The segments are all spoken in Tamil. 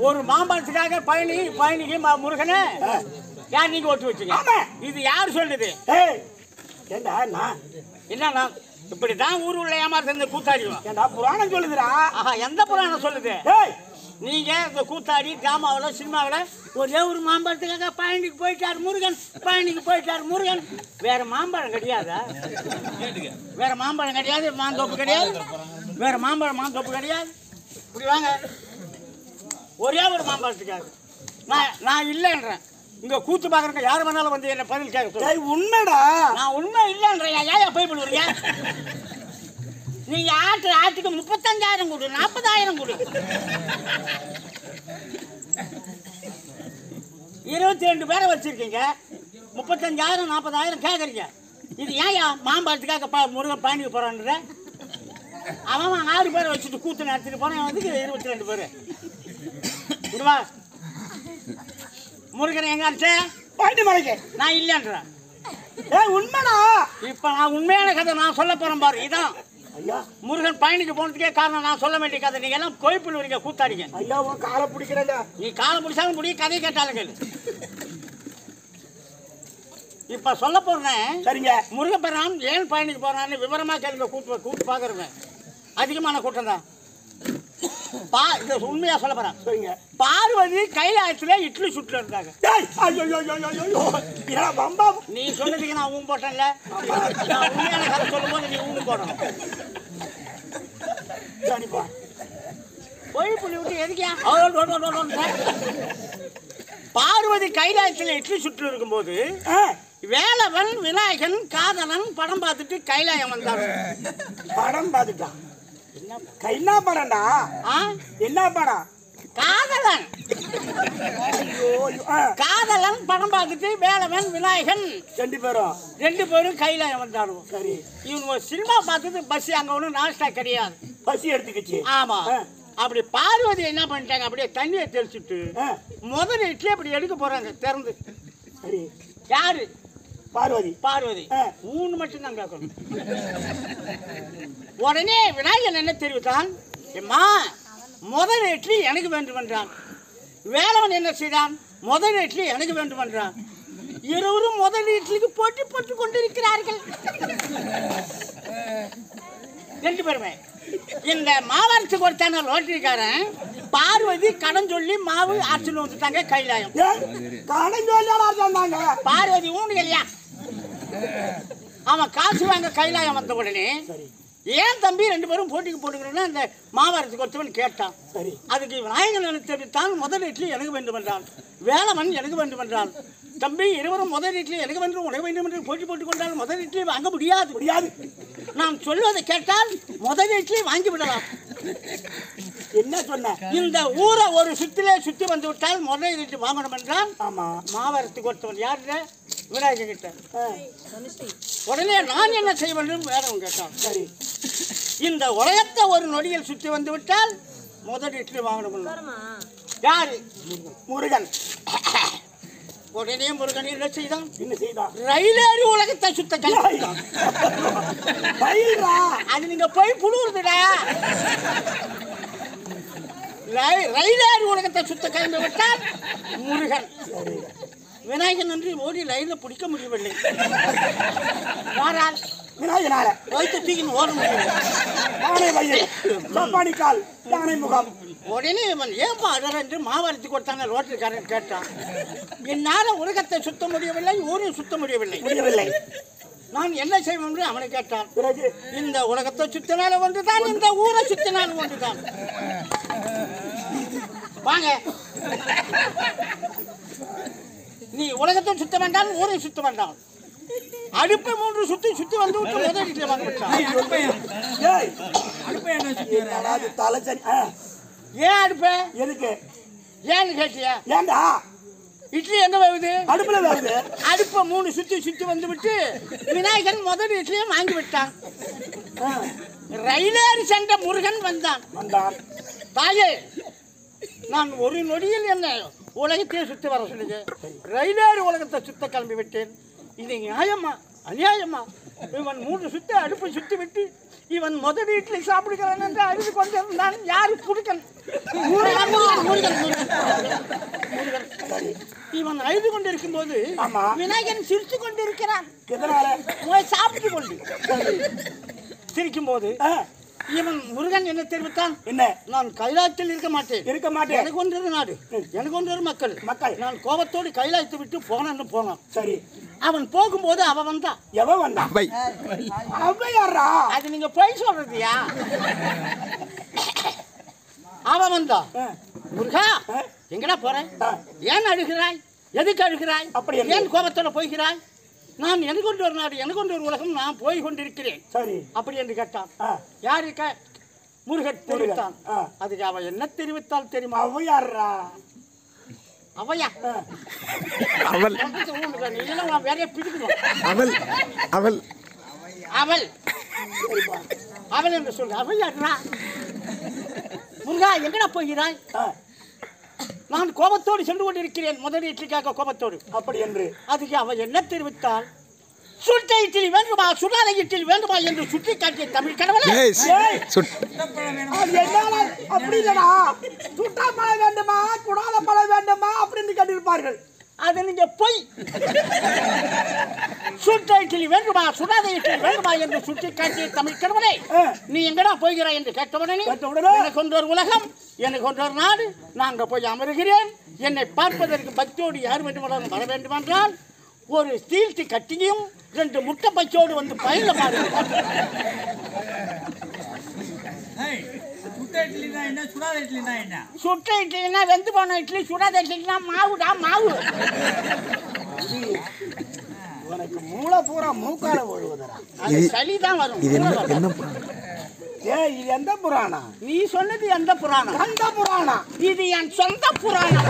ஒரு மாம்பழத்துக்காக பயணி பயணிக்கு ம- முருகனே யார் நீங்க ஒட்டு வச்சீங்க ஆமா. இது யார் சொல்லுது ஏய் ஏண்டா நான் என்னன்னா இப்படிதான் ஊர் உள்ள ஏமாத்த இந்த கூத்தாடிவோம் ஏண்டா புராணம் சொல்லுதுடா ஆஹா எந்த புராணம் சொல்லுது ஏய் நீங்க இந்த கூத்தாடி டிராமாவில் சினிமாவில் ஒரே ஒரு மாம்பழத்துக்காக பயணிக்கு போயிட்டார் முருகன் பயணிக்கு போயிட்டார் முருகன் வேற மாம்பழம் கிடையாதா வேற மாம்பழம் கிடையாது மாந்தோப்பு கிடையாது வேற மாம்பழம் மாந்தோப்பு கிடையாது இப்படி வாங்க ஒரே ஒரு மாம்பழத்துக்காக நான் நான் இல்லைன்றேன் இங்க கூத்து பார்க்குறவங்க யார் வேணாலும் வந்து என்ன பதில் கேட்க சொல்லுங்க ஏய் உண்மைடா நான் உண்மை இல்லைன்றேன் ஏன் போய் பண்ணுவீங்க நீங்க ஆட்டு ஆட்டுக்கு முப்பத்தஞ்சாயிரம் கொடு நாற்பதாயிரம் கொடு இருபத்தி ரெண்டு பேரை வச்சிருக்கீங்க முப்பத்தஞ்சாயிரம் நாற்பதாயிரம் கேட்குறீங்க இது ஏன்யா மாம்பழத்துக்காக ப முருகன் பயணிக்க போறான்ற அவன் அவன் ஆறு பேரை வச்சுட்டு கூத்து நடத்திட்டு போறான் வந்து இருபத்தி ரெண்டு பேர் விடுவா முருகன் எங்க அடிச்ச பாண்டி மலைக்கு நான் இல்லைன்றேன் ஏய் உண்மைடா இப்ப நான் உண்மையான கதை நான் சொல்ல போறேன் பாரு இதான் ஐயா முருகன் பயணிக்கு போனதுக்கே காரணம் நான் சொல்ல வேண்டிய கதை நீங்க எல்லாம் கோயிப்பில் வரீங்க கூத்தாடிங்க ஐயா உன் காலை பிடிக்கிறேன்டா நீ காலை பிடிச்சாலும் முடியும் கதை கேட்டாலும் கேளு இப்ப சொல்ல போறேன் சரிங்க முருகப்பெருமான் ஏன் பயணிக்கு போறான்னு விவரமா கேளுங்க கூட்டு கூட்டு பாக்குறவங்க அதிகமான கூட்டம் தான் பா இத உண்மையா சொல்ல போறேன் சரிங்க பார்வதி கைலாயத்துல இட்லி சுட்டுல இருந்தாங்க ஏய் ஐயோ ஐயோ ஐயோ ஐயோ ஐயோ ஏடா பம்பா நீ சொன்னதுக்கு நான் ஊன் போட்டேன்ல நான் உண்மையான கதை சொல்லும் போது நீ ஊன் போடணும் சரிப்பா போய் புள்ளி விட்டு எதுக்கியா அவள் டோ, டோ, டோ, டோன்னு. பார்வதி கைலாயத்தில் இட்லி சுற்று இருக்கும்போது ஆ வேலவன் விநாயகன் காதலன் படம் பார்த்துட்டு கைலாயம் வந்தார் படம் பார்த்துட்டான் என்ன படம்டா ஆ? என்ன படம் காதலன் ஐயோ ஐயோ. ஆ காதலன் படம் பார்த்துட்டு வேலவன் விநாயகன் ரெண்டு பேரும் ரெண்டு பேரும் கைலாயம் வந்தாருவோம் சரி இவன் ஒரு சினிமா பார்த்துட்டு பஸ் அங்க ஒன்றும் நாஸ்டா கிடையாது பசி எடுத்துக்கிச்சு ஆமா ஆ. அப்படி பார்வதி என்ன பண்ணிட்டாங்க அப்படியே தண்ணியை தெளிச்சுட்டு ஆ முதல் இட்லி அப்படி எடுக்க போறாங்க திறந்து சரி யாரு பார்வதி பார்வதி ஆ. மூணு மட்டும் தான் கேட்கணும் உடனே விநாயகன் என்ன தெரிவித்தான் எம்மா முதல் இட்லி எனக்கு வேண்டும் என்றான் வேலவன் என்ன செய்தான் முதல் இட்லி எனக்கு வேண்டும் என்றான் இருவரும் முதல் இட்லிக்கு போட்டி போட்டுக் கொண்டிருக்கிறார்கள் ரெண்டு பேருமே இந்த மாவரத்து கொடுத்தான லோட்டரிக்காரன் பார்வதி கடன் சொல்லி மாவு அரைச்சுன்னு வந்துட்டாங்க கைலாயம் காணஞ்சோலியாடா சொன்னாங்க பார்வதி ஊண்டு இல்லையா அவன் காசு வாங்க கைலாயம் வந்த உடனே சரி ஏன் தம்பி ரெண்டு பேரும் போட்டிக்கு போட்டுக்கிறோன்னு அந்த மாவாரத்துக்கு ஒருத்தவன் கேட்டான் சரி அதுக்கு விநாயகன் எனக்கு தெரிவித்தான் முதல் இட்லி எனக்கு வேண்டும் என்றான் வேலவன் எனக்கு வேண்டும் என்றான் தம்பி இருவரும் முதல் இட்லி எனக்கு வேண்டும் உனக்கு வேண்டும் என்று போட்டி போட்டுக் கொண்டால் முதல் இட்லி வாங்க முடியாது முடியாது நான் சொல்வதை கேட்டால் முதல் இட்லி வாங்கி விடலாம் என்ன சொன்ன இந்த ஊரை ஒரு சுத்திலே சுத்தி வந்து விட்டால் முதல் இட்லி வாங்கணும் என்றால் ஆமா மாவாரத்துக்கு ஒருத்தவன் யாருங்க விநாயகர் கிட்ட ஆ, உடனே நான் என்ன செய்ய வேண்டும் வேறவன் கேட்டான் சரி இந்த உலகத்தை ஒரு நொடியில் சுற்றி வந்து விட்டால் முதல் இட்லி வாங்கணும் யாரு முருகன் உடனே முருகன் என்ன செய்தான் என்ன செய்தான் ரயிலேறி உலகத்தை சுத்த கல்வி பயில்ரா அது நீங்க போய் புழுவுறதுடா ரயில்- ரயிலேறி உலகத்தை சுத்த கிளம்பி விட்டால் முருகன் விநாயகன் என்று ஓடி ரயில பிடிக்க முடியவில்லை யாரால் விநாயகனால வைத்து தூக்கின்னு ஓட முடியவில்லை யானை வயிறு சப்பானி கால் யானை முகம் உடனே இவன் ஏன்பா அதர் என்று மாவரத்து கொடுத்தாங்க ரோட்டரிக்காரன் கேட்டான் என்னால் உலகத்தை சுத்த முடியவில்லை ஊரையும் சுத்த முடியவில்லை முடியவில்லை நான் என்ன செய்வேன் என்று அவனை கேட்டான் பிறகு இந்த உலகத்தை சுத்தினால ஒன்றுதான் இந்த ஊரை சுத்தினாலும் ஒன்றுதான் வாங்க நீ உலகத்தை சுத்த வேண்டாம் ஊரை சுத்த வேண்டாம் அடுப்பை மூன்று சுத்தி சுத்தி வந்து விட்டு முதல் இட்லி வாங்க விட்டான் ஏய் என்னடா இது தலைச்சனி ஆ, ஏன் அடுப்பை எதுக்கு ஏன்னு கேட்டியா ஏண்டா இட்லி எங்க வருது அடுப்புல வருது அடுப்பை மூணு சுத்தி சுத்தி வந்து விட்டு விநாயகன் முதல் இட்லியை வாங்கி விட்டான் ஆ, ரயிலேறி சென்ற முருகன் வந்தான் வந்தான் தாயே நான் ஒரு நொடியில் என்ன உலகத்தையே சுத்தி வர சொல்லுங்க ரயிலேறி உலகத்தை சுத்த கிளம்பி விட்டேன் இது நியாயமா அநியாயமா இவன் மூன்று சுத்தி அடுப்பை சுத்தி விட்டு இவன் முதல் இட்லி சாப்பிடுகிறான் என்று அறிந்து கொண்டிருந்தான் யாரு குடுக்கன் முருகன் முருகன் முருகன் முருகன் அவன் அழுது கொண்டிருக்கும் போது ஆமா. விநாயகன் சிரித்து கொண்டிருக்கிறான் எதனால போய் சாப்பிட்டு கொண்டு சிரிக்கும் போது ஆ, இவன் முருகன் என்ன தெரிவித்தான் என்ன நான் கைலாயத்தில் இருக்க மாட்டேன் இருக்க மாட்டேன் எனக்கு ஒன்று நாடு எனக்கு ஒன்று மக்கள் மக்கள். நான் கோபத்தோடு கைலாயத்தை விட்டு போனேன்னு போனான் சரி அவன் போகும்போது அவன் வந்தான் எவன் வந்தா பை அவ யாரா அது நீங்க பொய் சொல்றதுயா அவன் வந்தா ஆ, முருகா ஆ, எங்கடா போறேன் ஆ. ஏன் அழுகிறாய் எதுக்கு அழுகிறாய் அப்படி என்ன? ஏன் கோபத்தோட போகிறாய் நான் எனக்கு கொண்டு ஒரு நாடு எனக்கு கொண்டு ஒரு உலகம் நான் போய் கொண்டிருக்கிறேன் சரி அப்படி என்று கேட்டான் ஆ, யாரு க முருகன் தெரிவித்தான் ஆ. அதுக்கு அவன் என்ன தெரிவித்தால் தெரியுமா அவ யாரா அவையா ஆ, அவள் நீ எல்லாம் உன் வேலையை பிடிக்கணும் அவள் அவள் அவள் அவள் என்று சொல்லு அவள் யாருடா முருகா எங்கடா போகிறாய் ஆ, நான் கோபத்தோடு சென்று கொண்டிருக்கிறேன் முதல் இட்லிக்காக கோபத்தோடு அப்படி என்று அதுக்கு அவள் என்ன தெரிவித்தால் சுட்ட இட்லி வேண்டுமா சுடாத இட்லி வேண்டுமா என்று சுட்டி காட்டிய தமிழ் கடவுளே ஏய் சுட் அது என்னால அப்படி இல்லடா சுட்டா பழம் வேண்டுமா குடாத பழம் வேண்டுமா அப்படின்னு கேட்டிருப்பார்கள் அது நீங்க பொய் சுட்ட இட்லி வேண்டுமா சுடாத இட்லி வேண்டுமா என்று சுட்டி காட்டிய தமிழ் கடவுளே ஆ, நீ எங்கடா போகிறாய் என்று கேட்டவுடனே கேட்டவுடனே? எனக்கு கொண்டு ஒரு உலகம் எனக்கு கொண்டு ஒரு நாடு நாங்க போய் அமருகிறேன் என்னை பார்ப்பதற்கு பக்தியோடு யார் வேண்டுமானாலும் வர வேண்டுமென்றால் ஒரு ஸ்டீல் கட்டியும் ரெண்டு முட்டை பச்சோடு வந்து பயில பாருங்க ஏய், சுட்ட இட்லினா என்ன சுடாத இட்லினா என்ன சுட்ட இட்லினா வெந்து போன இட்லி சுடாத இட்லினா மாவுடா மாவு உனக்கு மூளை பூரா மூக்கால ஒழுகுதுடா அது இது- சளிதான் வரும் இது என்ன மூளை வரும். என்ன புராணம்? ஏய் இது எந்த புராணம் நீ சொன்னது எந்த புராணம் அந்த புராணம் இது என் சொந்த புராணம்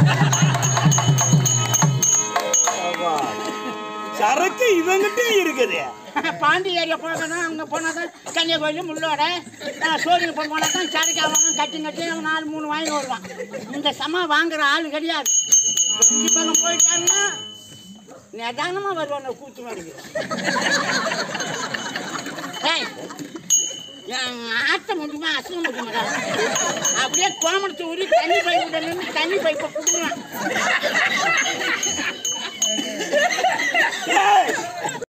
சரக்கு இவங்கிட்டே இருக்குது பாண்டி ஏரியா போனதான் அங்கே போனாதான் கன்னியாகுமரி முள்ளோட சோழிங்க போய் போனால் தான் சரக்கு அவங்க கட்டி கட்டி அவன் நாலு மூணு வாங்கி வருவான் இந்த சம வாங்குற ஆள் கிடையாது இஞ்சி பக்கம் போயிட்டாங்கன்னா நிதானமாக வருவான் கூத்து மாடிக்கு ஏய் என் ஆட்ட முடியுமா அசிங்க முடியுமா அப்படியே கோமணத்தை ஊறி தண்ணி பைப்பு நின்று தண்ணி பைப்பை கொடுக்குறான் ஏய்